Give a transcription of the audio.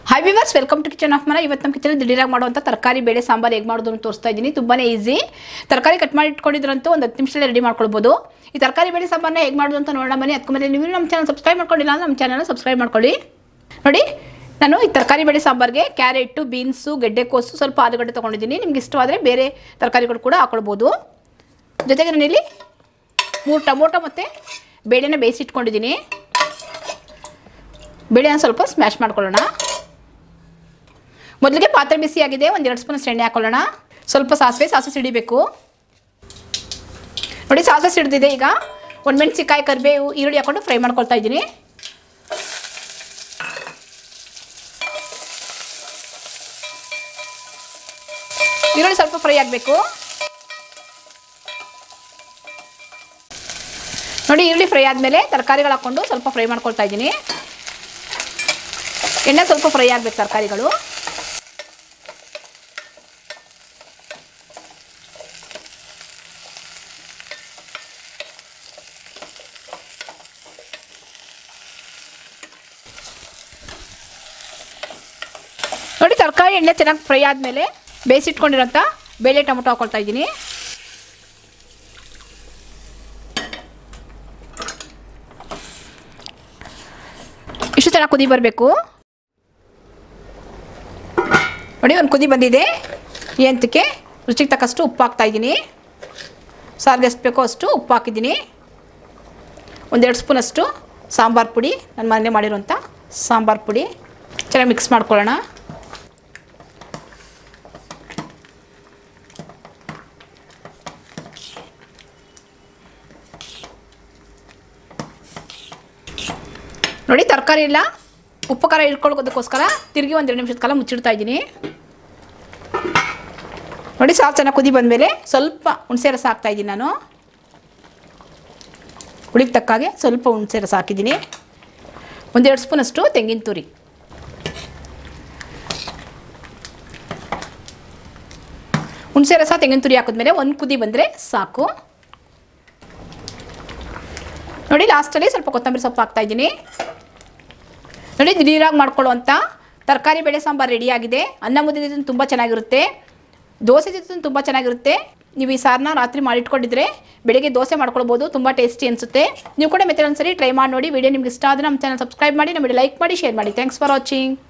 hi viewers welcome to kitchen of Mana ಇವತ್ತು ನಮ್ಮ kitchen ದಿಢೀರಾಗಿ ಮಾಡುವಂಥ ತರಕಾರಿ ಬೇಳೆ ಸಾಂಬಾರು ಹೇಗೆ ಮಾಡೋದು ಅಂತ ತೋರಿಸ್ತಾ ಇದ್ದೀನಿ ತುಂಬಾ ಈಸಿ ತರಕಾರಿ ಕಟ್ ಮಾಡಿ ಇಟ್ಕೊಂಡಿದ್ರಂತೂ ಒಂದು ಹತ್ತು ನಿಮಿಷದಲ್ಲಿ ರೆಡಿ ಮಾಡ್ಕೊಳ್ಬೋದು ಈ ತರಕಾರಿ ಬೇಳೆ ಸಾಂಬಾರನ್ನ ಹೇಗೆ ಮಾಡೋದು ಅಂತ ನೋಡೋಣ ಬನ್ನಿ ಅದಕ್ಕೆ ಮೇಲೆ ನೀವು ನಮ್ಮ ಚಾನಲ್ ಸಬ್ಸ್ಕ್ರೈಬ್ ಮಾಡ್ಕೊಂಡಿಲ್ಲ ಅಂದ್ರೆ ನಮ್ಮ ಚಾನಲ್ನ ಸಬ್ಸ್ಕ್ರೈಬ್ ಮಾಡ್ಕೊಳ್ಳಿ ನೋಡಿ ನಾನು ಈ ತರಕಾರಿ ಬೇಳೆ ಸಾಂಬಾರಿಗೆ ಕ್ಯಾರೆಟು ಬೀನ್ಸು ಗೆಡ್ಡೆಕೋಸು ಸ್ವಲ್ಪ ಆಲೂಗಡ್ಡೆ ತೊಗೊಂಡಿದ್ದೀನಿ ನಿಮ್ಗೆ ಇಷ್ಟವಾದರೆ ಬೇರೆ ತರಕಾರಿಗಳು ಕೂಡ ಹಾಕೊಳ್ಬೋದು ಜೊತೆಗೆ ನಾನಿಲ್ಲಿ ಮೂರು ಟೊಮೊಟೊ ಮತ್ತು ಬೇಳೆನ ಬೇಯಿಸಿಟ್ಕೊಂಡಿದ್ದೀನಿ ಬೇಳೆನ ಸ್ವಲ್ಪ ಸ್ಮ್ಯಾಶ್ ಮಾಡ್ಕೊಳ್ಳೋಣ ಮೊದಲಿಗೆ ಪಾತ್ರೆ ಬಿಸಿಯಾಗಿದೆ ಒಂದು ಎರಡು ಸ್ಪೂನ್ ಎಣ್ಣೆ ಹಾಕೊಳ್ಳೋಣ ಸ್ವಲ್ಪ ಸಾಸಿವೆ ಸಾಸಿವೆ ಸಿಡಿಬೇಕು ನೋಡಿ ಸಾಸಿವೆ ಸಿಡಿದಿದೆ ಈಗ ಒಂದು ಮೆಣಸಿಕಾಯಿ ಕರಿಬೇವು ಈರುಳ್ಳಿ ಹಾಕೊಂಡು ಫ್ರೈ ಮಾಡ್ಕೊಳ್ತಾ ಇದ್ದೀನಿ ಈರುಳ್ಳಿ ಸ್ವಲ್ಪ ಫ್ರೈ ಆಗಬೇಕು ನೋಡಿ ಈರುಳ್ಳಿ ಫ್ರೈ ಆದಮೇಲೆ ತರಕಾರಿಗಳು ಹಾಕ್ಕೊಂಡು ಸ್ವಲ್ಪ ಫ್ರೈ ಮಾಡ್ಕೊಳ್ತಾ ಇದ್ದೀನಿ ಎಣ್ಣೆ ಸ್ವಲ್ಪ ಫ್ರೈ ಆಗಬೇಕು ತರಕಾರಿಗಳು ನೋಡಿ ತರಕಾರಿ ಎಣ್ಣೆ ಚೆನ್ನಾಗಿ ಫ್ರೈ ಆದಮೇಲೆ ಬೇಯಿಸಿಟ್ಕೊಂಡಿರೋಂಥ ಬೇಳೆ ಟೊಮೊಟೊ ಹಾಕೊಳ್ತಾ ಇದ್ದೀನಿ ಇಷ್ಟು ಚೆನ್ನಾಗಿ ಕುದಿ ಬರಬೇಕು ನೋಡಿ ಒಂದು ಕುದಿ ಬಂದಿದೆ ಎಂತಕ್ಕೆ ರುಚಿಗೆ ತಕ್ಕಷ್ಟು ಉಪ್ಪು ಹಾಕ್ತಾ ಇದ್ದೀನಿ ಸಾರಿಗೆ ಎಷ್ಟು ಬೇಕೋ ಅಷ್ಟು ಉಪ್ಪು ಹಾಕಿದ್ದೀನಿ ಒಂದೆರಡು ಸ್ಪೂನಷ್ಟು ಸಾಂಬಾರು ಪುಡಿ ನಾನು ಮನೆ ಮಾಡಿರೋಂಥ ಸಾಂಬಾರು ಪುಡಿ ಚೆನ್ನಾಗಿ ಮಿಕ್ಸ್ ಮಾಡ್ಕೊಳ್ಳೋಣ ನೋಡಿ ತರಕಾರಿ ಎಲ್ಲ ಉಪ್ಪು ಖಾರ ಇಟ್ಕೊಳ್ಳೋದಕ್ಕೋಸ್ಕರ ತಿರುಗಿ ಒಂದೆರಡು ನಿಮಿಷದ ಕಾಲ ಮುಚ್ಚಿಡ್ತಾ ಇದ್ದೀನಿ ನೋಡಿ ಸಾಕು ಚೆನ್ನಾಗಿ ಕುದಿ ಬಂದಮೇಲೆ ಸ್ವಲ್ಪ ಹುಣಸೆ ರಸ ಹಾಕ್ತಾ ಇದ್ದೀನಿ ನಾನು ಹುಳಿಗೆ ತಕ್ಕಾಗೆ ಸ್ವಲ್ಪ ಹುಣಸೆ ರಸ ಹಾಕಿದ್ದೀನಿ ಒಂದೆರಡು ಸ್ಪೂನಷ್ಟು ತೆಂಗಿನ ತುರಿ ಹುಣಸೆ ರಸ ತೆಂಗಿನ ತುರಿ ಹಾಕಿದ್ಮೇಲೆ ಒಂದು ಕುದಿ ಬಂದರೆ ಸಾಕು ನೋಡಿ ಲಾಸ್ಟಲ್ಲಿ ಸ್ವಲ್ಪ ಕೊತ್ತಂಬರಿ ಸೊಪ್ಪು ಹಾಕ್ತಾ ಇದ್ದೀನಿ ನೋಡಿ ದಿಢೀರಾಗಿ ಮಾಡ್ಕೊಳ್ಳುವಂಥ ತರಕಾರಿ ಬೇಳೆ ಸಾಂಬಾರು ರೆಡಿಯಾಗಿದೆ ಅನ್ನ ಮುದ್ದೆ ಜೊತೆ ತುಂಬ ಚೆನ್ನಾಗಿರುತ್ತೆ ದೋಸೆ ಜೊತೆ ತುಂಬ ಚೆನ್ನಾಗಿರುತ್ತೆ ನೀವು ಈ ಸಾರನ್ನ ರಾತ್ರಿ ಮಾಡಿಟ್ಕೊಂಡಿದ್ರೆ ಬೆಳಿಗ್ಗೆ ದೋಸೆ ಮಾಡ್ಕೊಳ್ಬೋದು ತುಂಬ ಟೇಸ್ಟಿ ಅನಿಸುತ್ತೆ ನೀವು ಕೂಡ ಮತ್ತೆ ಒಂದ್ಸರಿ ಟ್ರೈ ಮಾಡಿ ನೋಡಿ ವಿಡಿಯೋ ನಿಮ್ಗೆ ಇಷ್ಟ ಆದರೆ ನಮ್ಮ ಚಾನಲ್ ಸಬ್ಸ್ಕ್ರೈಬ್ ಮಾಡಿ ನಮ್ಮ ಲೈಕ್ ಮಾಡಿ ಶೇರ್ ಮಾಡಿ ಥ್ಯಾಂಕ್ಸ್ ಫಾರ್ ವಾಚಿಂಗ್